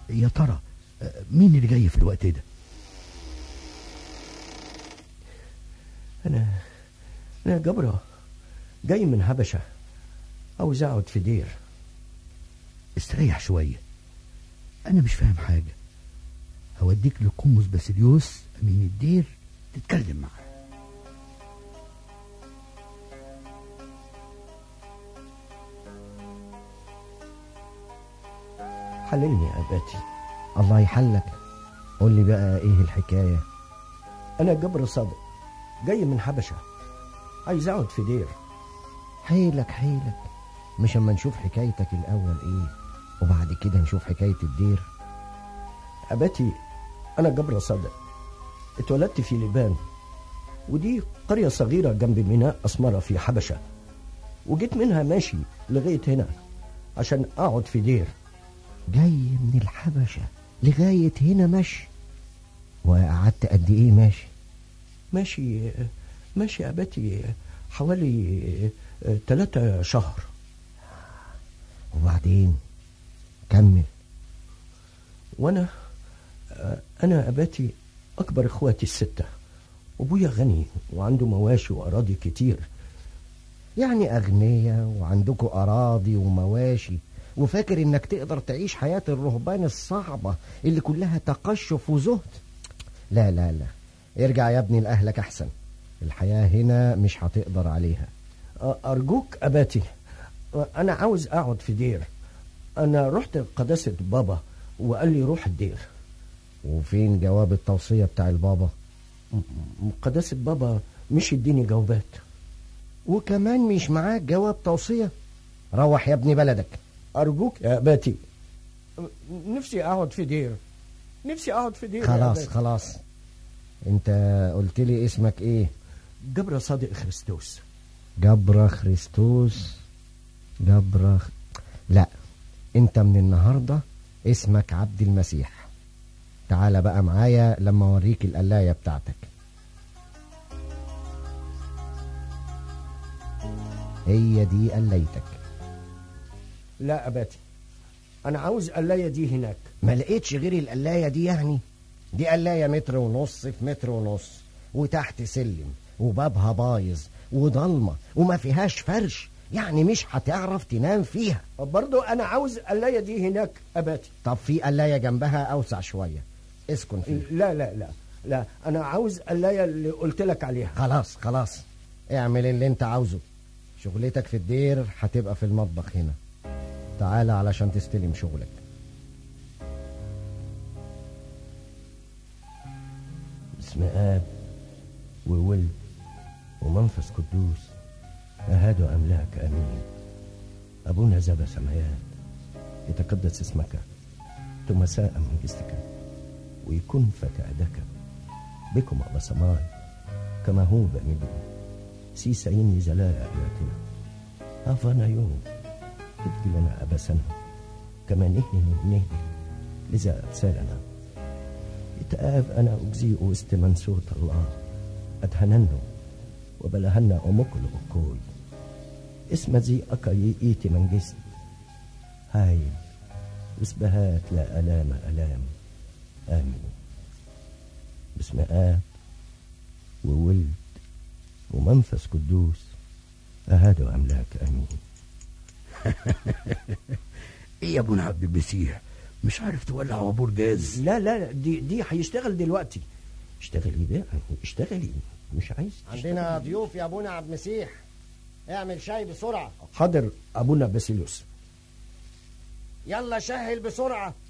يا ترى آه، مين اللي جاي في الوقت ده أنا أنا جبرة جاي من هبشة عاوز أقعد في دير استريح شوية أنا مش فاهم حاجة هوديك لقمص باسيليوس أمين الدير تتكلم معاه حللني يا أباتي الله يحلك قول لي بقى ايه الحكاية أنا جبر صادق جاي من حبشة عايز أقعد في دير حيلك حيلك مش اما نشوف حكايتك الاول ايه وبعد كده نشوف حكاية الدير أباتي أنا جبر صادق اتولدت في لبنان ودي قرية صغيرة جنب ميناء أسمرة في حبشة وجيت منها ماشي لغاية هنا عشان أقعد في دير جاي من الحبشة لغاية هنا ماشي وقعدت قد ايه ماشي ماشي ماشي يا أباتي حوالي ثلاثة شهر وبعدين كمل وأنا أنا أباتي أكبر إخواتي الستة وأبويا غني وعنده مواشي وأراضي كتير يعني أغنياء وعندكوا أراضي ومواشي وفاكر إنك تقدر تعيش حياة الرهبان الصعبة اللي كلها تقشف وزهد لا لا لا ارجع يا ابني لأهلك أحسن الحياة هنا مش هتقدر عليها أرجوك أباتي أنا عاوز أقعد في دير أنا رحت قداسة بابا وقال لي روح الدير وفين جواب التوصية بتاع البابا قداسة بابا مش يديني جوابات وكمان مش معاك جواب توصية روح يا ابني بلدك أرجوك يا أباتي نفسي أقعد في دير نفسي أقعد في دير يا خلاص أباتي. خلاص انت قلت لي اسمك ايه جبر صادق خريستوس جبرة خريستوس جبرة خ... لا انت من النهاردة اسمك عبد المسيح تعال بقى معايا لما اوريك القلاية بتاعتك هي دي قلايتك لا أباتي أنا عاوز قلاية دي هناك ما لقيتش غير القلاية دي يعني دي قلاية متر ونص في متر ونص وتحت سلم وبابها بايظ وضلمة وما فيهاش فرش يعني مش هتعرف تنام فيها برضو أنا عاوز قلاية دي هناك أباتي طب في قلاية جنبها أوسع شوية اسكن فيها لا لا لا لا أنا عاوز قلاية اللي قلت لك عليها خلاص خلاص اعمل اللي انت عاوزه شغلتك في الدير هتبقى في المطبخ هنا تعالى علشان تستلم شغلك باسم آب وولد ومنفس قدوس أهاد أملاك آمين أبونا زاب سمايات يتقدس اسمك تمساء من جسدك ويكون فكأدك بكم أبا سماي كما هو بأمدو سي سعين زلاء أبياتنا هافانا يوم تدقي لنا أبا سنة كما نهني نهدي لذا أبسالنا يتآب أنا أجزي استمن صوت الله أدهننه وبلهن أمكل أكوي اسم زي أكا إيتي من جسم هاي وسبهات لا ألام ألام آمين باسم آب وولد ومنفس قدوس أهاد أملاك آمين ايه يا ابونا عبد المسيح مش عارف تولع عبور جاز لا لا دي دي هيشتغل دلوقتي اشتغلي بقى اشتغلي مش عايز عندنا ضيوف يا ابونا عبد المسيح اعمل شاي بسرعة حاضر أبونا باسيليوس يلا شهل بسرعة